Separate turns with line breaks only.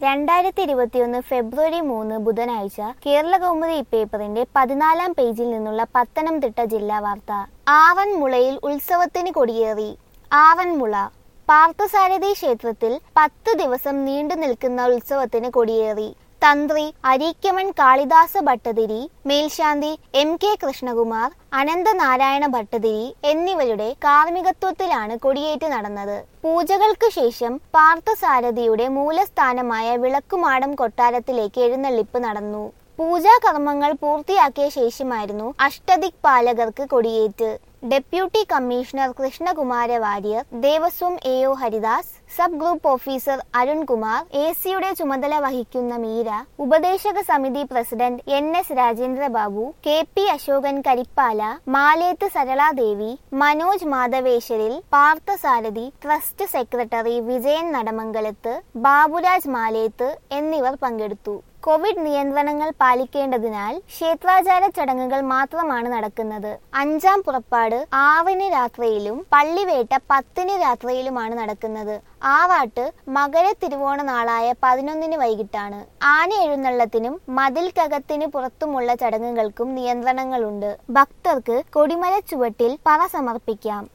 രണ്ടായിരത്തി ഇരുപത്തിയൊന്ന് ഫെബ്രുവരി മൂന്ന് ബുധനാഴ്ച കേരള കൗമുദി പേപ്പറിന്റെ പതിനാലാം പേജിൽ നിന്നുള്ള പത്തനംതിട്ട ജില്ലാ വാർത്ത ആവന്മുളയിൽ ഉത്സവത്തിന് കൊടിയേറി ആവന്മുള പാർത്ഥസാരഥി ക്ഷേത്രത്തിൽ പത്ത് ദിവസം നീണ്ടു നിൽക്കുന്ന ഉത്സവത്തിന് കൊടിയേറി തന്ത്രി അരീക്കമൺ കാളിദാസ ഭട്ടതിരി മേൽശാന്തി എം കെ കൃഷ്ണകുമാർ അനന്തനാരായണ ഭട്ടതിരി എന്നിവരുടെ കാർമ്മികത്വത്തിലാണ് കൊടിയേറ്റ് നടന്നത് പൂജകൾക്ക് ശേഷം പാർത്ഥസാരഥിയുടെ മൂലസ്ഥാനമായ വിളക്കുമാടം കൊട്ടാരത്തിലേക്ക് എഴുന്നള്ളിപ്പ് നടന്നു പൂജാകർമ്മങ്ങൾ പൂർത്തിയാക്കിയ ശേഷമായിരുന്നു അഷ്ടദിക് പാലകർക്ക് കൊടിയേറ്റ് deputy commissioner Krishnakumara Warrier Devaswom A O Haridas sub group officer Arunkumar എ സിയുടെ ചുമതല വഹിക്കുന്ന മീര ഉപദേശക സമിതി president N S Rajendra Babu K P Ashokan Karippala Maleth Saraladevi Manoj മാധവേശ്വരിൽ പാർത്ഥസാരഥി ട്രസ്റ്റ് സെക്രട്ടറി വിജയൻ നടമംഗലത്ത് ബാബുരാജ് മാലേത്ത് എന്നിവർ പങ്കെടുത്തു കോവിഡ് നിയന്ത്രണങ്ങൾ പാലിക്കേണ്ടതിനാൽ ക്ഷേത്രാചാര ചടങ്ങുകൾ മാത്രമാണ് നടക്കുന്നത് അഞ്ചാം പുറപ്പാട് ആറിന് രാത്രിയിലും പള്ളിവേട്ട പത്തിന് രാത്രിയിലുമാണ് നടക്കുന്നത് ആറാട്ട് മകര തിരുവോണ നാളായ പതിനൊന്നിന് വൈകിട്ടാണ് ആന എഴുന്നള്ളത്തിനും മതിൽക്കകത്തിന് പുറത്തുമുള്ള ചടങ്ങുകൾക്കും നിയന്ത്രണങ്ങളുണ്ട് ഭക്തർക്ക് കൊടിമര ചുവട്ടിൽ പറ സമർപ്പിക്കാം